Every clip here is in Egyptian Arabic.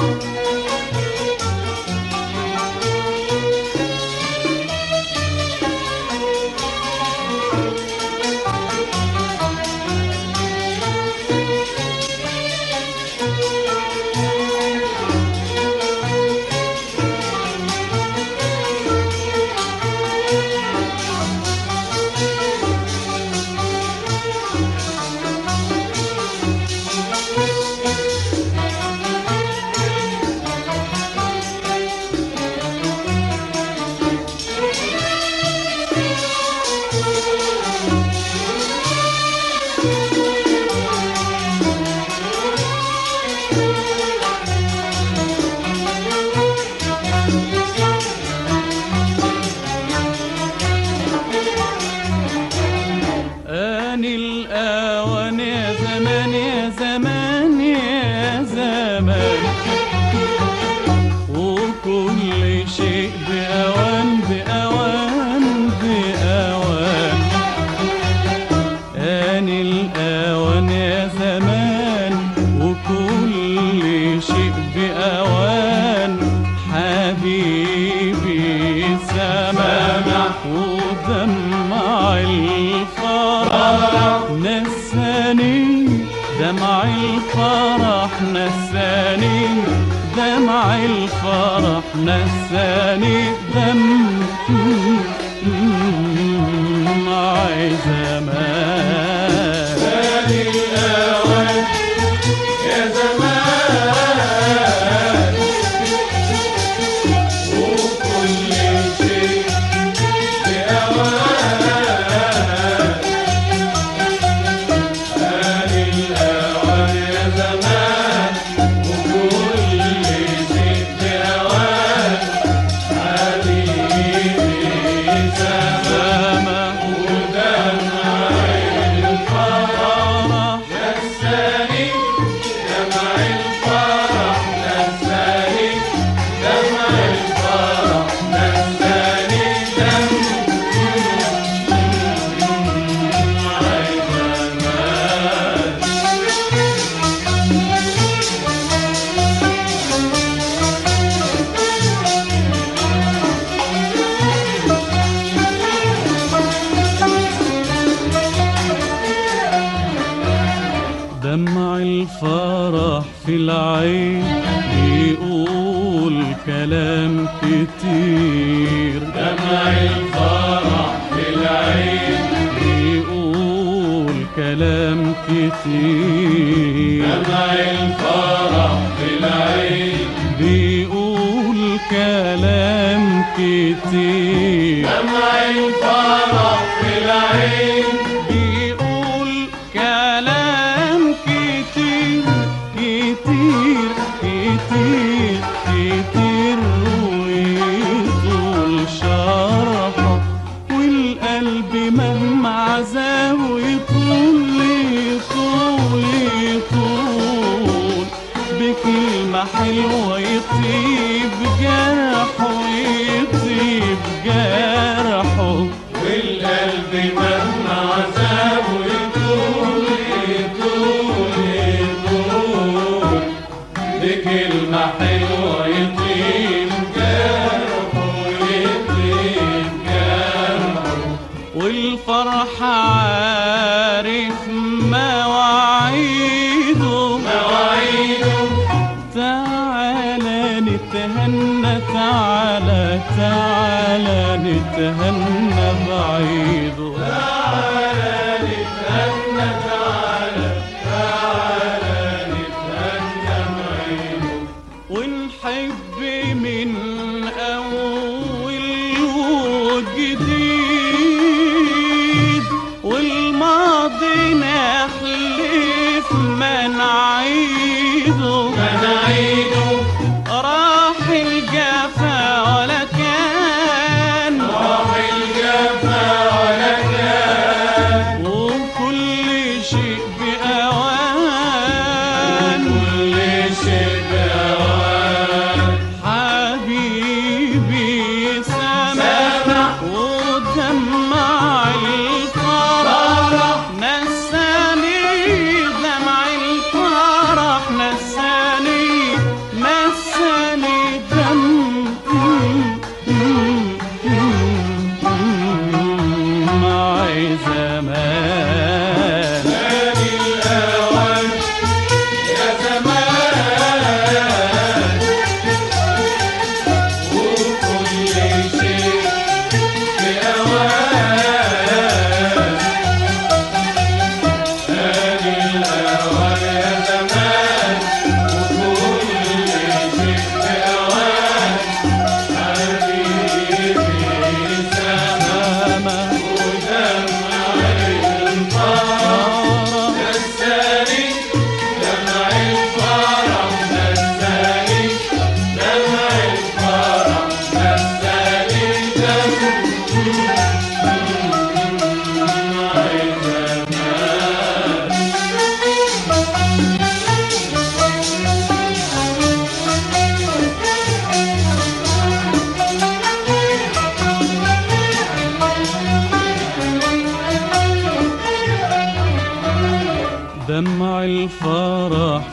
آن الآوان يا زمان يا زمان يا زمان وكل شيء بأوان بأوان بأوان آن الآوان يا زمان وكل شيء بأوان حبيبي سمع ودمع الفرح نساني دمع الفرح نساني دمع الفرح نساني دمع زمان يا زمان وكل شيء بأوان آن الأوان يا زمان وكل شيء بأوان حبيبي سما ودمع الفرح نساني دمع الفرح نساني دمع الفرح نساني دمع الزمان دمع الفرح في العين بيقول كلام كتير دمع الفرح في العين بيقول كلام كتير دمع الفرح في العين بيقول كلام كتير دمع الفرح في العين بيقول كلام كتير كتير كتير كتير ويطول شرحه والقلب مهما عذاب يطول يطول يطول بكلمة حلوة يطيب جرحه يطيب جرحه والقلب مهما عذابه يطول يطول يطول بكلمة حلوة يطيب جرحه يطيب جرحه والفرح عارف مواعيده مواعيده تعالى نتهنى تعالى تعالى نتهنى بعيده تعالى نتهنى تعالى تعالى نتهنى بعيده ونحب من أول وجديد والماضي نحلف ما نعيده مناعيده راح الجفا ولا كان راح الجفا ولا كان وكل شيء بأوان كل شيء بأوان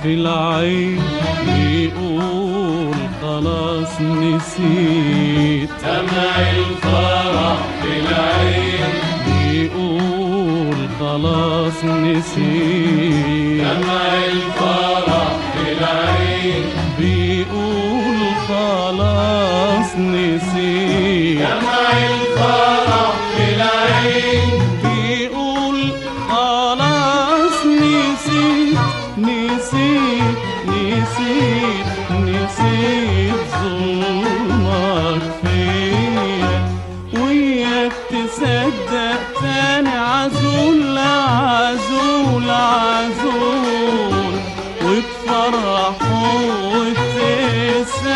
في العين بيقول خلاص نسيت دمع الفرح في العين بيقول خلاص نسيت دمع الفرح في العين بيقول خلاص نسيت دمع الفرح في العين بيقول خلاص نسيت نسيت نسيت نسيت ظلمك فيا وياك تصدق تاني عزول عزول عزول وتفرح وتقسى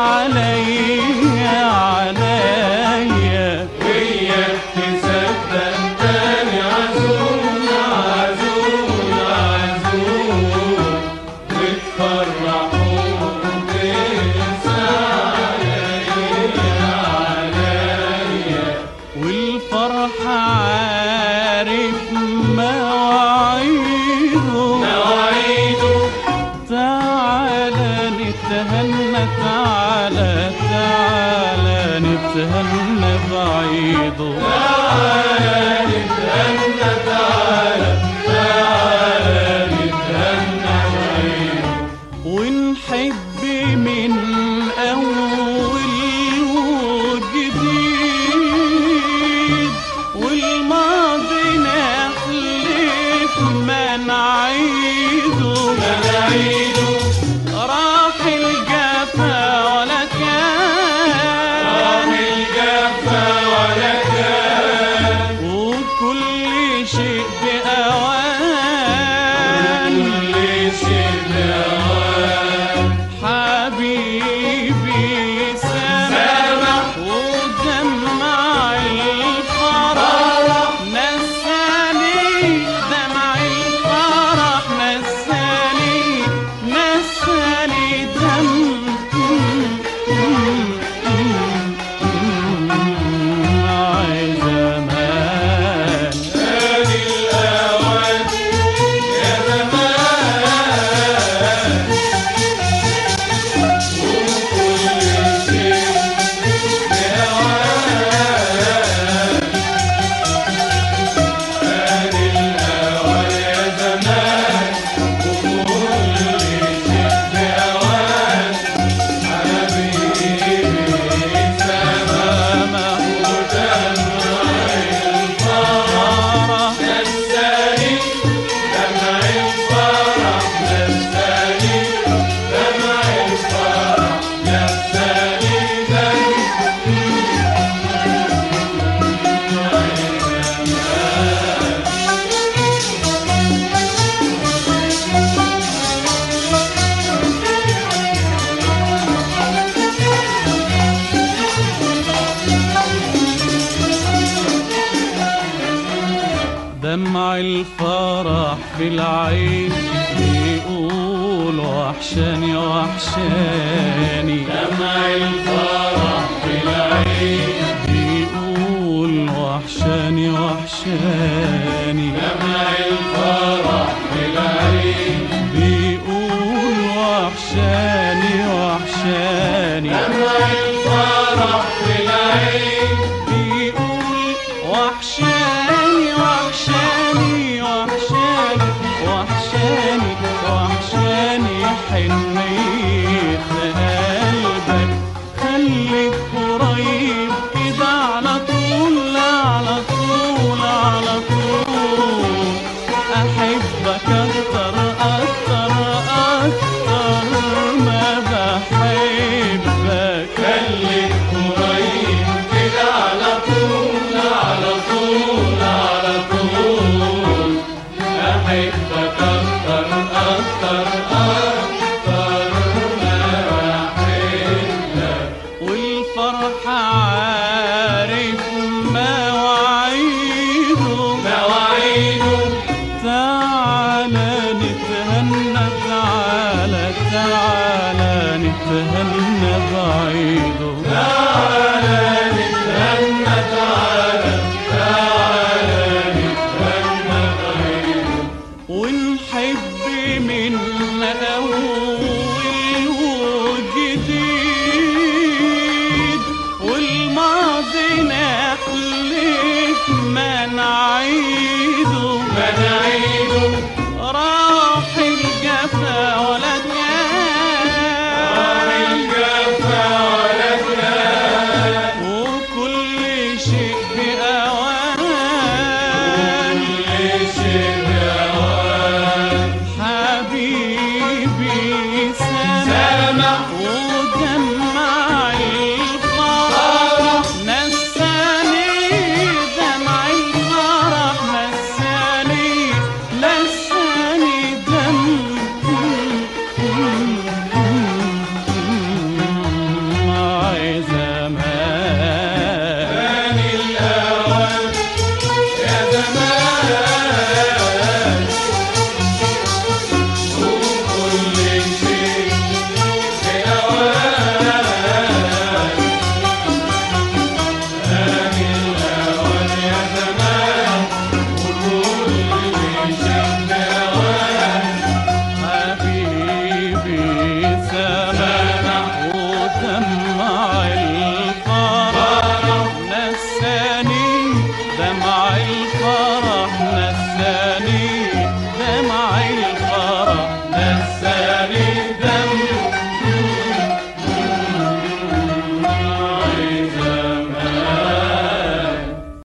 عليا عليا وياك تصدق تاني عزول عزول عزول وتفرحوا وتنسى عليا عليا والفرح عارف مواعيده مواعيده تعالى نتهنى تعالى تعالى نتهنى بعيده تعالى نتهنى تعالى تعالى نتهنى بعيد ونحب من أول وجديد والماضي نحلف ما نعيده نعيده راح الجفا ولا راح كان الجفا ولا كان وكل شيء بأوان كل شيء بأوان حبيبي سامح سامح ودمع الفرح نساني دمع الفرح نساني نساني دمع زمان هذه الأوان يا زمان وكل شيء بأوان هذه الأوان يا زمان وكل شيء بأوان حبيبي سما ودمع الفرح نساني دمع الفرح نساني دمع الفرح نساني دمع دمع الفرح في العين بيقول وحشاني وحشاني دمع الفرح في العين بيقول وحشاني وحشاني دمع الفرح في العين بيقول وحشاني وحشاني دمع الفرح في العين بيقول وحشاني وحشاني وحشاني وحشاني وحشاني حنية قلبك خليك قريب كده على طول على طول على طول أحبك أكتر أكتر أكتر ما بحبك خليك قريب كده على طول على طول على طول أحبك أكتر أكتر أكتر ما بحبك والفرح عارف مواعيده مواعيده تعالى نتهنى تعالى تعالى نتهنى بعيد